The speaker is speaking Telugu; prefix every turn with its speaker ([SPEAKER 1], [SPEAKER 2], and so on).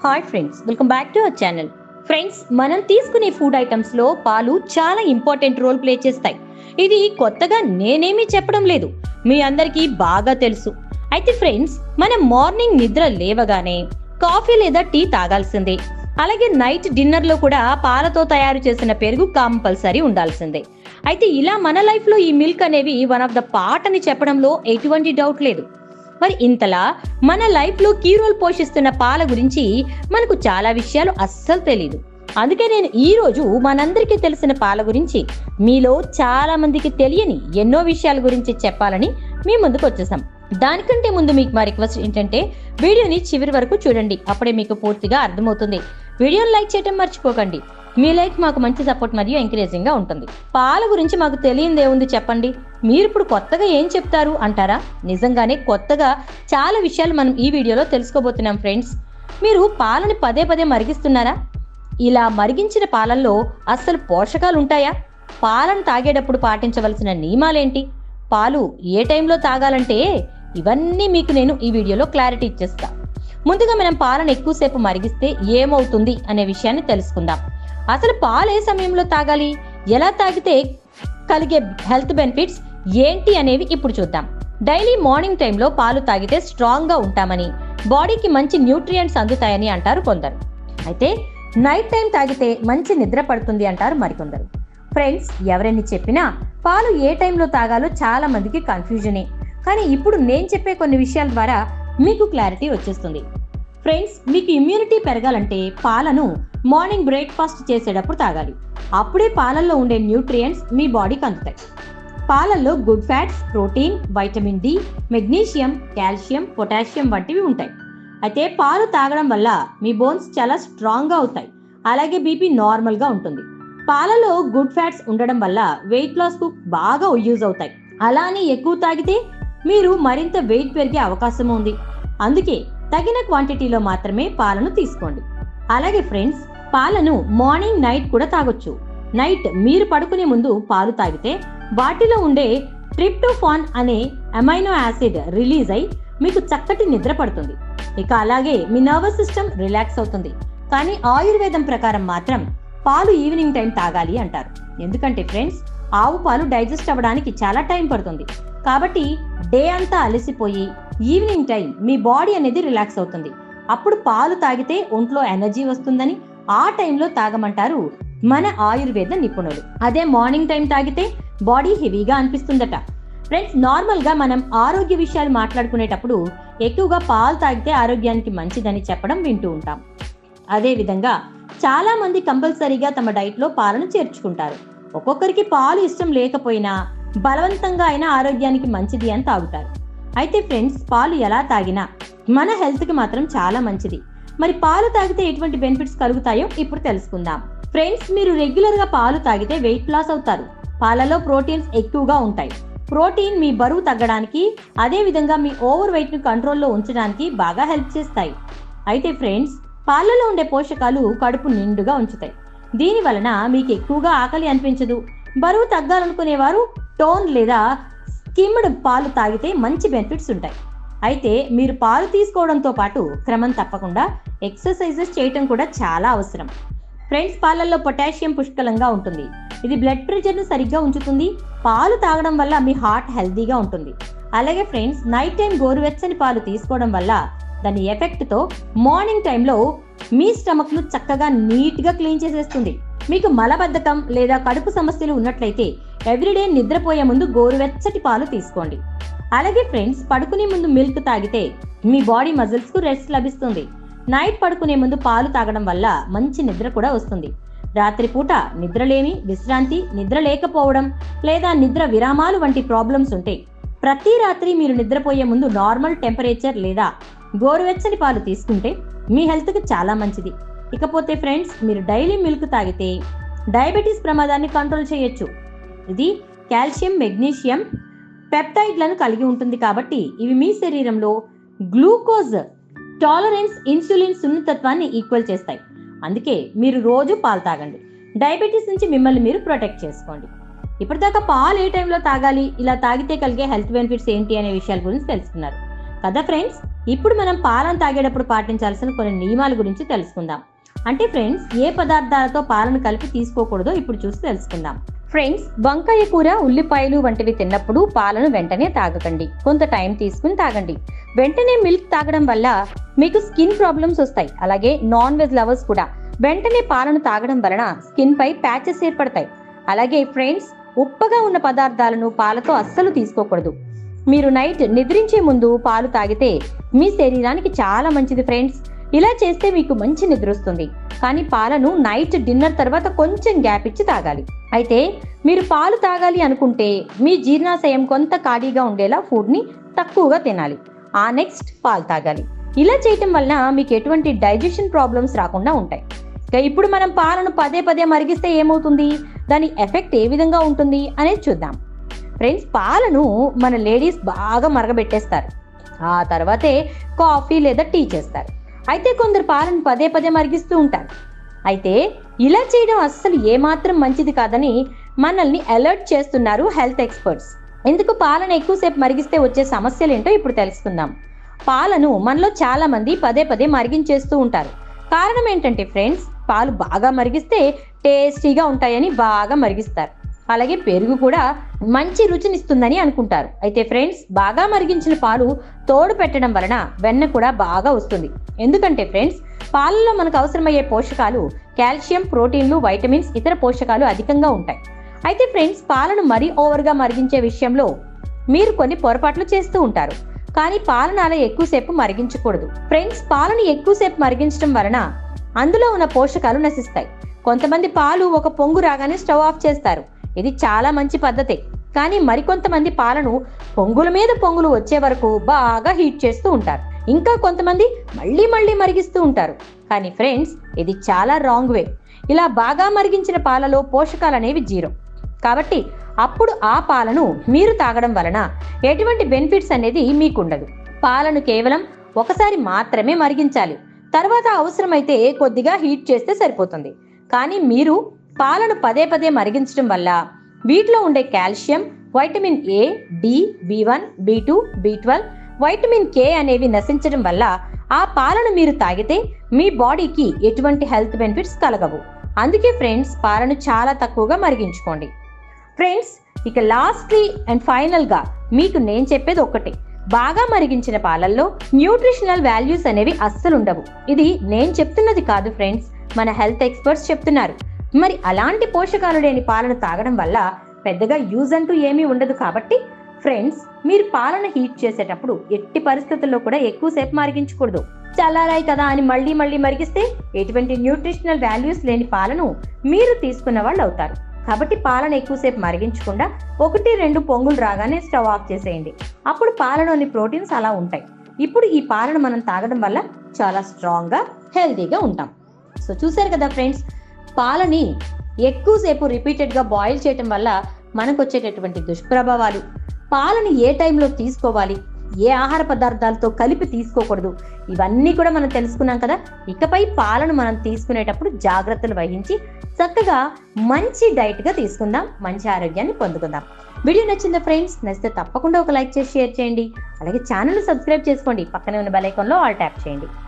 [SPEAKER 1] hi friends welcome back to our channel friends మనం తీసుకునే ఫుడ్ ఐటమ్స్ లో పాలు చాలా ఇంపార్టెంట్ రోల్ ప్లే చేస్తాయి ఇది కొత్తగా నేనేమీ చెప్పడం లేదు మీ అందరికీ బాగా తెలుసు అయితే ఫ్రెండ్స్ మనం మార్నింగ్ నిద్ర లేవగానే కాఫీ లేదా టీ తాగాల్సిందే అలాగే నైట్ డిన్నర్ లో కూడా పాలతో తయారు చేసిన పెరుగు కంపల్సరీ ఉండాల్సిందే అయితే ఇలా మన లైఫ్ లో ఈ మిల్క్ అనేవి వన్ ఆఫ్ ద పార్ట్ అని చెప్పడంలో ఎటువంటి డౌట్ లేదు మరి ఇంతలా మన లైఫ్ లో కీ రోల్ పోషిస్తున్న పాల గురించి మనకు చాలా విషయాలు అస్సలు తెలియదు అందుకే నేను ఈ రోజు మనందరికీ తెలిసిన పాల గురించి మీలో చాలా మందికి తెలియని ఎన్నో విషయాల గురించి చెప్పాలని మీ ముందుకు వచ్చేసాం దానికంటే ముందు మీకు మా రిక్వెస్ట్ ఏంటంటే వీడియోని చివరి వరకు చూడండి అప్పుడే మీకు పూర్తిగా అర్థమవుతుంది వీడియోని లైక్ చేయడం మర్చిపోకండి మీ లైక్ మాకు మంచి సపోర్ట్ మరియు ఎంకరేజింగ్ గా ఉంటుంది పాల గురించి మాకు తెలియదేముంది చెప్పండి మీరు ఇప్పుడు కొత్తగా ఏం చెప్తారు అంటారా నిజంగానే కొత్తగా చాలా విషయాలు మనం ఈ వీడియోలో తెలుసుకోబోతున్నాం ఫ్రెండ్స్ మీరు పాలని పదే పదే మరిగిస్తున్నారా ఇలా మరిగించిన పాలల్లో అస్సలు పోషకాలు ఉంటాయా పాలను తాగేటప్పుడు పాటించవలసిన నియమాలేంటి పాలు ఏ టైంలో తాగాలంటే ఇవన్నీ మీకు నేను ఈ వీడియోలో క్లారిటీ ఇచ్చేస్తా ముందుగా మనం పాలను ఎక్కువసేపు మరిగిస్తే ఏమవుతుంది అనే విషయాన్ని తెలుసుకుందాం అసలు పాలు ఏ సమయంలో తాగాలి ఎలా తాగితే కలిగే హెల్త్ బెనిఫిట్స్ ఏంటి అనేవి ఇప్పుడు చూద్దాం డైలీ మార్నింగ్ టైంలో పాలు తాగితే స్ట్రాంగ్ గా ఉంటామని బాడీకి మంచి న్యూట్రియంట్స్ అందుతాయని అంటారు కొందరు అయితే నైట్ టైం తాగితే మంచి నిద్ర పడుతుంది అంటారు మరికొందరు ఫ్రెండ్స్ ఎవరైనా చెప్పినా పాలు ఏ టైంలో తాగాలో చాలా మందికి కన్ఫ్యూజనే కానీ ఇప్పుడు నేను చెప్పే కొన్ని విషయాల ద్వారా మీకు క్లారిటీ వచ్చేస్తుంది ఫ్రెండ్స్ మీకు ఇమ్యూనిటీ పెరగాలంటే పాలను మార్నింగ్ బ్రేక్ఫాస్ట్ చేసేటప్పుడు తాగాలి అప్పుడే పాలల్లో ఉండే న్యూట్రియంట్స్ మీ బాడీకి అందుతాయి పాలల్లో good fats protein vitamin D magnesium calcium potassium వంటివి ఉంటాయి అయితే పాలు తాగడం వల్ల మీ బోన్స్ చాలా స్ట్రాంగ్గా అవుతాయి అలాగే బీపీ నార్మల్గా ఉంటుంది పాలలో గుడ్ ఫ్యాట్స్ ఉండడం వల్ల వెయిట్ లాస్కు బాగా యూజ్ అవుతాయి అలా అని ఎక్కువ తాగితే మీరు మరింత వెయిట్ పెరిగే అవకాశం ఉంది అందుకే తగిన క్వాంటిటీలో మాత్రమే పాలను తీసుకోండి అలాగే ఫ్రెండ్స్ పాలను మార్నింగ్ నైట్ కూడా తాగొచ్చు నైట్ మీరు పడుకునే ముందు పాలు తాగితే వాటిలో ఉండే ట్రిప్టోఫాన్ అనే అమైనో యాసిడ్ రిలీజ్ అయి మీకు చక్కటి నిద్ర పడుతుంది ఇక అలాగే మీ నర్వస్ సిస్టమ్ రిలాక్స్ అవుతుంది కానీ ఆయుర్వేదం ప్రకారం మాత్రం పాలు ఈవినింగ్ టైం తాగాలి అంటారు ఎందుకంటే ఫ్రెండ్స్ ఆవు పాలు డైజెస్ట్ అవ్వడానికి చాలా టైం పడుతుంది కాబట్టి డే అంతా అలసిపోయి ఈవినింగ్ టైం మీ బాడీ అనేది రిలాక్స్ అవుతుంది అప్పుడు పాలు తాగితే ఒంట్లో ఎనర్జీ వస్తుందని ఆ టైంలో తాగమంటారు మన ఆయుర్వేద నిపుణులు అదే మార్నింగ్ టైం తాగితే బాడీ హెవీగా అనిపిస్తుందట ఫ్రెండ్స్ నార్మల్గా మనం ఆరోగ్య విషయాలు మాట్లాడుకునేటప్పుడు ఎక్కువగా పాలు తాగితే ఆరోగ్యానికి మంచిదని చెప్పడం వింటూ ఉంటాం అదే విధంగా చాలా మంది కంపల్సరీగా తమ డైట్లో పాలను చేర్చుకుంటారు ఒక్కొక్కరికి పాలు ఇష్టం లేకపోయినా బలవంతంగా అయినా ఆరోగ్యానికి మంచిది అని తాగుతారు అయితే ఫ్రెండ్స్ పాలు ఎలా తాగినా మన హెల్త్కి మాత్రం చాలా మంచిది మరి పాలు తాగితే ఎటువంటి బెనిఫిట్స్ కలుగుతాయో ఇప్పుడు తెలుసుకుందాం ఫ్రెండ్స్ మీరు రెగ్యులర్గా పాలు తాగితే వెయిట్ లాస్ అవుతారు పాలలో ప్రోటీన్స్ ఎక్కువగా ఉంటాయి ప్రోటీన్ మీ బరువు తగ్గడానికి అదే విధంగా మీ ఓవర్ వెయిట్ ను కంట్రోల్లో ఉంచడానికి బాగా హెల్ప్ చేస్తాయి అయితే ఫ్రెండ్స్ పాలలో ఉండే పోషకాలు కడుపు నిండుగా ఉంచుతాయి దీని వలన మీకు ఎక్కువగా ఆకలి అనిపించదు బరువు తగ్గాలనుకునేవారు టోన్ లేదా స్కిమ్డ్ పాలు తాగితే మంచి బెనిఫిట్స్ ఉంటాయి అయితే మీరు పాలు తీసుకోవడంతో పాటు క్రమం తప్పకుండా ఎక్సర్సైజెస్ చేయటం కూడా చాలా అవసరం ఫ్రెండ్స్ పాలల్లో పొటాషియం పుష్కలంగా ఉంటుంది ఇది బ్లడ్ ప్రెషర్ను సరిగ్గా ఉంచుతుంది పాలు తాగడం వల్ల మీ హార్ట్ హెల్తీగా ఉంటుంది అలాగే ఫ్రెండ్స్ నైట్ టైం గోరువెచ్చని పాలు తీసుకోవడం వల్ల దాని ఎఫెక్ట్తో మార్నింగ్ టైంలో మీ స్టమక్ను చక్కగా నీట్గా క్లీన్ చేసేస్తుంది మీకు మలబద్ధకం లేదా కడుపు సమస్యలు ఉన్నట్లయితే ఎవ్రీడే నిద్రపోయే ముందు గోరువెచ్చటి పాలు తీసుకోండి అలాగే ఫ్రెండ్స్ పడుకునే ముందు మిల్క్ తాగితే మీ బాడీ మజిల్స్కు రెస్ట్ లభిస్తుంది నైట్ పడుకునే ముందు పాలు తాగడం వల్ల మంచి నిద్ర కూడా వస్తుంది రాత్రిపూట నిద్రలేమి విశ్రాంతి నిద్ర లేకపోవడం లేదా నిద్ర విరామాలు వంటి ప్రాబ్లమ్స్ ఉంటే ప్రతి రాత్రి మీరు నిద్రపోయే ముందు నార్మల్ టెంపరేచర్ లేదా గోరువెచ్చని పాలు తీసుకుంటే మీ హెల్త్కి చాలా మంచిది ఇకపోతే ఫ్రెండ్స్ మీరు డైలీ మిల్క్ తాగితే డయాబెటీస్ ప్రమాదాన్ని కంట్రోల్ చేయొచ్చు ఇది కాల్షియం మెగ్నీషియం పెప్టైడ్లను కలిగి ఉంటుంది కాబట్టి ఇవి మీ శరీరంలో గ్లూకోజ్ టాలరెన్స్ ఇన్సులిన్ సున్నితత్వాన్ని ఈక్వల్ చేస్తాయి అందుకే మీరు రోజు పాలు తాగండి డయాబెటీస్ నుంచి మిమ్మల్ని మీరు ప్రొటెక్ట్ చేసుకోండి ఇప్పటిదాకా పాలు ఏ టైంలో తాగాలి ఇలా తాగితే కలిగే హెల్త్ బెనిఫిట్స్ ఏంటి అనే విషయాల గురించి తెలుసుకున్నారు కదా ఫ్రెండ్స్ ఇప్పుడు మనం పాలను తాగేటప్పుడు పాటించాల్సిన కొన్ని నియమాల గురించి తెలుసుకుందాం అంటే ఫ్రెండ్స్ ఏ పదార్థాలతో పాలను కలిపి తీసుకోకూడదో ఇప్పుడు చూసి తెలుసుకుందాం ఫ్రెండ్స్ వంకాయ కూర ఉల్లిపాయలు వంటివి తిన్నప్పుడు పాలను వెంటనే తాగకండి కొంత టైం తీసుకుని తాగండి వెంటనే మిల్క్ తాగడం వల్ల మీకు స్కిన్ ప్రాబ్లమ్స్ వస్తాయి అలాగే నాన్ వెజ్ లవర్స్ కూడా వెంటనే పాలను తాగడం వలన స్కిన్ పై ప్యాచెస్ ఏర్పడతాయి అలాగే ఫ్రెండ్స్ ఉప్పగా ఉన్న పదార్థాలను పాలతో అస్సలు తీసుకోకూడదు మీరు నైట్ నిద్రించే ముందు పాలు తాగితే మీ శరీరానికి చాలా మంచిది ఫ్రెండ్స్ ఇలా చేస్తే మీకు మంచి నిద్ర వస్తుంది కానీ పాలను నైట్ డిన్నర్ తర్వాత కొంచెం గ్యాప్ ఇచ్చి తాగాలి అయితే మీరు పాలు తాగాలి అనుకుంటే మీ జీర్ణాశయం కొంత ఖాళీగా ఉండేలా ఫుడ్ని తక్కువగా తినాలి ఆ నెక్స్ట్ పాలు తాగాలి ఇలా చేయటం వలన మీకు ఎటువంటి డైజెషన్ ప్రాబ్లమ్స్ రాకుండా ఉంటాయి ఇక ఇప్పుడు మనం పాలను పదే పదే మరిగిస్తే ఏమవుతుంది దాని ఎఫెక్ట్ ఏ విధంగా ఉంటుంది అనేది చూద్దాం ఫ్రెండ్స్ పాలను మన లేడీస్ బాగా మరగబెట్టేస్తారు ఆ తర్వాతే కాఫీ లేదా టీ చేస్తారు అయితే కొందరు పాలను పదే పదే మరిగిస్తూ ఉంటారు అయితే ఇలా చేయడం అస్సలు ఏమాత్రం మంచిది కాదని మనల్ని అలర్ట్ చేస్తున్నారు హెల్త్ ఎక్స్పర్ట్స్ ఎందుకు పాలను ఎక్కువసేపు మరిగిస్తే వచ్చే సమస్యలు ఏంటో ఇప్పుడు తెలుసుకుందాం పాలను మనలో చాలా మంది పదే పదే మరిగించేస్తూ ఉంటారు కారణం ఏంటంటే ఫ్రెండ్స్ పాలు బాగా మరిగిస్తే టేస్టీగా ఉంటాయని బాగా మరిగిస్తారు అలాగే పెరుగు కూడా మంచి రుచినిస్తుందని అనుకుంటారు అయితే ఫ్రెండ్స్ బాగా మరిగించిన పాలు తోడు పెట్టడం వలన వెన్న కూడా బాగా వస్తుంది ఎందుకంటే ఫ్రెండ్స్ పాలలో మనకు అవసరమయ్యే పోషకాలు కాల్షియం ప్రోటీన్లు వైటమిన్స్ ఇతర పోషకాలు అధికంగా ఉంటాయి అయితే ఫ్రెండ్స్ పాలను మరీ ఓవర్గా మరిగించే విషయంలో మీరు కొన్ని పొరపాట్లు చేస్తూ ఉంటారు కానీ పాలను అలా ఎక్కువసేపు మరిగించకూడదు ఫ్రెండ్స్ పాలను ఎక్కువసేపు మరిగించడం వలన అందులో ఉన్న పోషకాలు నశిస్తాయి కొంతమంది పాలు ఒక పొంగు రాగానే స్టవ్ ఆఫ్ చేస్తారు ఇది చాలా మంచి పద్ధతే కానీ మరికొంతమంది పాలను పొంగుల మీద పొంగులు వచ్చే వరకు బాగా హీట్ చేస్తూ ఉంటారు ఇంకా కొంతమంది మళ్ళీ మళ్ళీ మరిగిస్తూ ఉంటారు కానీ ఫ్రెండ్స్ ఇది చాలా రాంగ్ వే ఇలా బాగా మరిగించిన పాలలో పోషకాలు అనేవి జీరో కాబట్టి అప్పుడు ఆ పాలను మీరు తాగడం వలన ఎటువంటి బెనిఫిట్స్ అనేది మీకుండదు పాలను కేవలం ఒకసారి మాత్రమే మరిగించాలి తర్వాత అవసరమైతే కొద్దిగా హీట్ చేస్తే సరిపోతుంది కానీ మీరు పాలను పదే పదే మరిగించడం వల్ల వీటిలో ఉండే calcium vitamin A D B one B two B twelve vitamin K అనేవి నశించడం వల్ల ఆ పాలను మీరు తాగితే మీ బాడీకి ఎటువంటి హెల్త్ బెనిఫిట్స్ కలగవు అందుకే ఫ్రెండ్స్ పాలను చాలా తక్కువగా మరిగించుకోండి ఫ్రెండ్స్ ఇక లాస్ట్లీ అండ్ ఫైనల్గా మీకు నేను చెప్పేది ఒక్కటే బాగా మరిగించిన పాలల్లో న్యూట్రిషనల్ వాల్యూస్ అనేవి అస్సలు ఉండవు ఇది నేను చెప్తున్నది కాదు ఫ్రెండ్స్ మన హెల్త్ ఎక్స్పర్ట్స్ చెప్తున్నారు మరి అలాంటి పోషకాలు లేని పాలను తాగడం వల్ల పెద్దగా యూజ్ అంటూ ఏమీ ఉండదు కాబట్టి ఫ్రెండ్స్ మీరు పాలను హీట్ చేసేటప్పుడు ఎట్టి పరిస్థితుల్లో కూడా ఎక్కువసేపు మరిగించకూడదు చల్లారాయి కదా అని మళ్ళీ మళ్ళీ మరిగిస్తే ఎటువంటి న్యూట్రిషనల్ వాల్యూస్ లేని పాలను మీరు తీసుకున్న వాళ్ళు అవుతారు కాబట్టి పాలను ఎక్కువసేపు మరిగించకుండా ఒకటి రెండు పొంగులు రాగానే స్టవ్ ఆఫ్ చేసేయండి అప్పుడు పాలలోని ప్రోటీన్స్ అలా ఉంటాయి ఇప్పుడు ఈ పాలను మనం తాగడం వల్ల చాలా స్ట్రాంగ్గా హెల్తీగా ఉంటాం సో చూసారు కదా ఫ్రెండ్స్ పాలని ఎక్కువసేపు రిపీటెడ్గా బాయిల్ చేయటం వల్ల మనకు వచ్చేటటువంటి దుష్ప్రభావాలు పాలని ఏ టైంలో తీసుకోవాలి ఏ ఆహార పదార్థాలతో కలిపి తీసుకోకూడదు ఇవన్నీ కూడా మనం తెలుసుకున్నాం కదా ఇకపై పాలను మనం తీసుకునేటప్పుడు జాగ్రత్తలు వహించి చక్కగా మంచి డైట్గా తీసుకుందాం మంచి ఆరోగ్యాన్ని పొందుకుందాం వీడియో నచ్చిందా ఫ్రెండ్స్ నచ్చితే తప్పకుండా ఒక లైక్ చేసి షేర్ చేయండి అలాగే ఛానల్ సబ్స్క్రైబ్ చేసుకోండి పక్కనే ఉన్న బెల్ ఐకాన్లో ఆల్ ట్యాప్ చేయండి